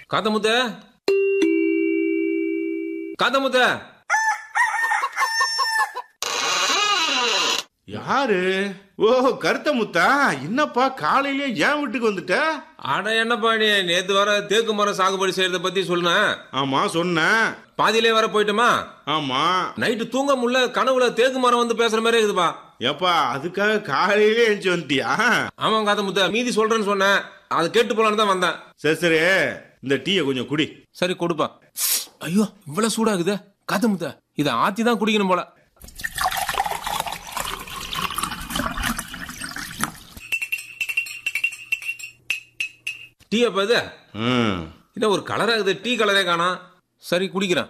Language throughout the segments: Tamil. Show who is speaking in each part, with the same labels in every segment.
Speaker 1: காத்தமுத்த காத்தமுத்த
Speaker 2: யாரு ஓ கருத்த முத்தா என்னப்பா காலையிலே ஏன் வீட்டுக்கு வந்துட்ட
Speaker 1: அட என்னப்பா நீ நேத்து வர தேக்கு மரம் சாகுபடி செய்யறத பத்தி சொன்னேன்
Speaker 2: ஆமா சொன்னேன்
Speaker 1: பாதியிலே வர போயிட்டோமா
Speaker 2: ஆமா
Speaker 1: நைட்டு தூங்க முடியல கனவுல தேக்கு மரம் வந்து பேசுற மாதிரி இருக்குதுப்பா
Speaker 2: ஏப்பா அதுக்காக காலையிலே எழுந்து வந்துட்டியா
Speaker 1: ஆமா காத்தமுத்த மீதி சொல்றேன்னு சொன்னேன் அதை கேட்டு போலான்னு தான் வந்தேன்
Speaker 2: சரி சரி இந்த டீயை கொஞ்சம் குடி
Speaker 1: சரி கொடுப்பா ஐயோ இவ்வளவு சூடாகுதே காத்தமுத்த இதை ஆத்தி தான் குடிக்கணும் போல டீ அப்ப இது
Speaker 2: ம்
Speaker 1: என்ன ஒரு கலரா இருக்குது டீ கலரே காணோம் சரி குடிக்கிறேன்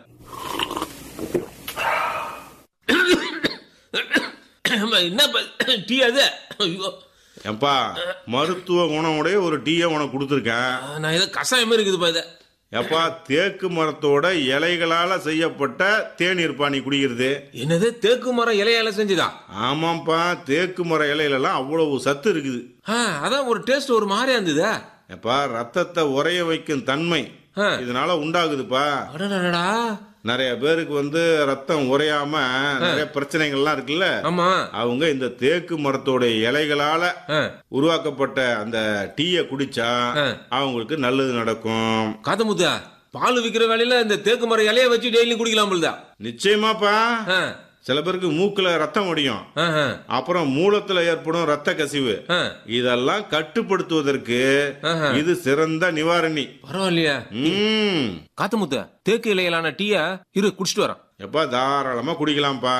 Speaker 1: என்ன ப- டீ அது ஐயோ
Speaker 2: ஏப்பா மருத்துவ குணமுடைய ஒரு டீயை உனக்கு கொடுத்துருக்கேன்
Speaker 1: நான் ஏதோ கஷாயம் மாதிரி இருக்குதுப்பா இது
Speaker 2: ஏப்பா தேக்கு மரத்தோட இலைகளால செய்யப்பட்ட தேநீர்ப்பா நீ குடிக்கிறது
Speaker 1: என்னது தேக்கு மரம் இலையால செஞ்சுதா
Speaker 2: ஆமாப்பா தேக்கு மர இலையிலலாம் அவ்வளவு சத்து இருக்குது
Speaker 1: ஆ, அதான் ஒரு டேஸ்ட் ஒரு மாதிரியா இருந்தது
Speaker 2: ஏப்பா ரத்தத்தை உறைய வைக்கும் தன்மை
Speaker 1: ஆ.
Speaker 2: இதனால உண்டாகுதுப்பா
Speaker 1: அடடடடா
Speaker 2: நிறைய பேருக்கு வந்து ரத்தம் உறையாம நிறைய பிரச்சனைகள்லாம் இருக்குல்ல
Speaker 1: ஆமா
Speaker 2: அவங்க இந்த தேக்கு மரத்தோட இலைகளால
Speaker 1: ஆ,
Speaker 2: உருவாக்கப்பட்ட அந்த டீயை குடிச்சா
Speaker 1: ஆ.
Speaker 2: அவங்களுக்கு நல்லது நடக்கும்
Speaker 1: காத்தமுத்தா பால் விக்கிற வேலையில இந்த தேக்கு மரம் இலைய வச்சு டெய்லி குடிக்கலாம் போலதா
Speaker 2: நிச்சயமாப்பா
Speaker 1: ஆ,
Speaker 2: சில பேருக்கு மூக்குல ரத்தம் வடியும்
Speaker 1: ஆ, ஆ,
Speaker 2: அப்புறம் மூலத்துல ஏற்படும் ரத்த கசிவு
Speaker 1: ஆ.
Speaker 2: இதெல்லாம் கட்டுப்படுத்துவதற்கு
Speaker 1: ஆஹா.
Speaker 2: இது சிறந்த நிவாரணி
Speaker 1: பரவாயில்லையா
Speaker 2: ம்
Speaker 1: காத்தமுத்த தேக்கு இலையிலான டீய இரு குடிச்சிட்டு வரேன்
Speaker 2: எப்பா தாராளமா குடிக்கலாம்ப்பா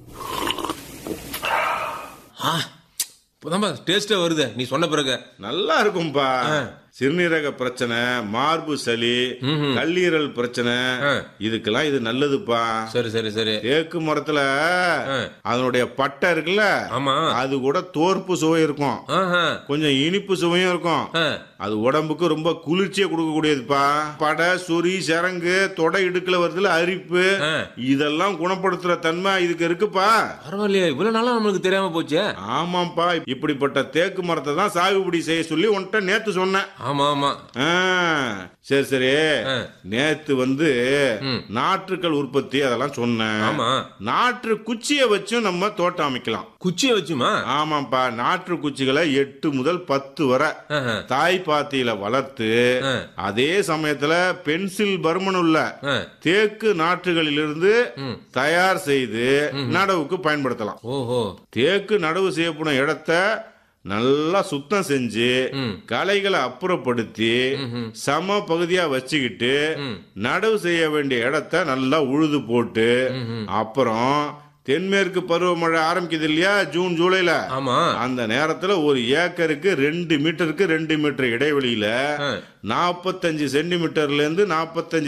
Speaker 1: ஆ, இப்போதான்பா டேஸ்டே வருது நீ சொன்ன பிறகு
Speaker 2: நல்லா இருக்கும்பா சிறுநீரக பிரச்சனை மார்பு சளி கல்லீரல் பிரச்சனை
Speaker 1: ஆ.
Speaker 2: இதுக்கெல்லாம் இது நல்லதுப்பா
Speaker 1: சரி சரி சரி
Speaker 2: தேக்கு மரத்துல
Speaker 1: ஆ.
Speaker 2: அதனுடைய பட்டை இருக்குல்ல
Speaker 1: ஆமா
Speaker 2: அது கூட தோற்பு சுவை இருக்கும்
Speaker 1: ஆஹா,
Speaker 2: கொஞ்சம் இனிப்பு சுவையும் இருக்கும்
Speaker 1: ஆ,
Speaker 2: அது உடம்புக்கு ரொம்ப குளிர்ச்சியை கொடுக்கக்கூடியதுப்பா படை சொறி சரங்கு தொடை இடுக்குல வருதுல அரிப்பு
Speaker 1: ஆ.
Speaker 2: இதெல்லாம் குணப்படுத்துற தன்மை இதுக்கு இருக்குப்பா
Speaker 1: பரவாயில்லையே இவ்வளவு நாளா நம்மளுக்கு தெரியாம போச்சே
Speaker 2: ஆமாப்பா இப்படிப்பட்ட தேக்கு மரத்தை தான் சாகுபடி செய்ய சொல்லி உன்கிட்ட நேத்து சொன்னேன்
Speaker 1: ஆமா ஆமா
Speaker 2: ஆ, சரி சரி
Speaker 1: ஆ.
Speaker 2: நேத்து வந்து
Speaker 1: ம்.
Speaker 2: நாற்றுக்கள் உற்பத்தி அதெல்லாம் சொன்னேன்
Speaker 1: ஆமா
Speaker 2: நாற்று குச்சியை வச்சும் நம்ம தோட்டம் அமைக்கலாம்
Speaker 1: குச்சியை வச்சுமா
Speaker 2: ஆமாப்பா நாற்று குச்சிகளை எட்டு முதல் பத்து வரை
Speaker 1: ஆஹா,
Speaker 2: தாய் பாத்தியில வளர்த்து
Speaker 1: ஆ.
Speaker 2: அதே சமயத்துல பென்சில் பருமன் உள்ள
Speaker 1: ஆ.
Speaker 2: தேக்கு நாற்றுகளிலிருந்து
Speaker 1: ம்.
Speaker 2: தயார் செய்து நடவுக்கு பயன்படுத்தலாம்
Speaker 1: ஓஹோ
Speaker 2: தேக்கு நடவு செய்யப்படும் இடத்த நல்லா சுத்தம் செஞ்சு
Speaker 1: ம்.
Speaker 2: களைகளை அப்புறப்படுத்தி
Speaker 1: ம்ஹும்.
Speaker 2: சம பகுதியா வச்சுக்கிட்டு
Speaker 1: ம்.
Speaker 2: நடவு செய்ய வேண்டிய இடத்த நல்லா உழுது போட்டு
Speaker 1: ம்ஹும்.
Speaker 2: அப்புறம் தென்மேற்கு பருவமழை ஆரம்பிக்குது இல்லையா ஜூன் ஜூலைல
Speaker 1: ஆமா
Speaker 2: அந்த நேரத்துல ஒரு ஏக்கருக்கு ரெண்டு மீட்டருக்கு ரெண்டு மீட்டர் இடைவெளியில
Speaker 1: ஆ.
Speaker 2: நாற்பத்தஞ்சு சென்டிமீட்டர்ல இருந்து நாற்பத்தஞ்சு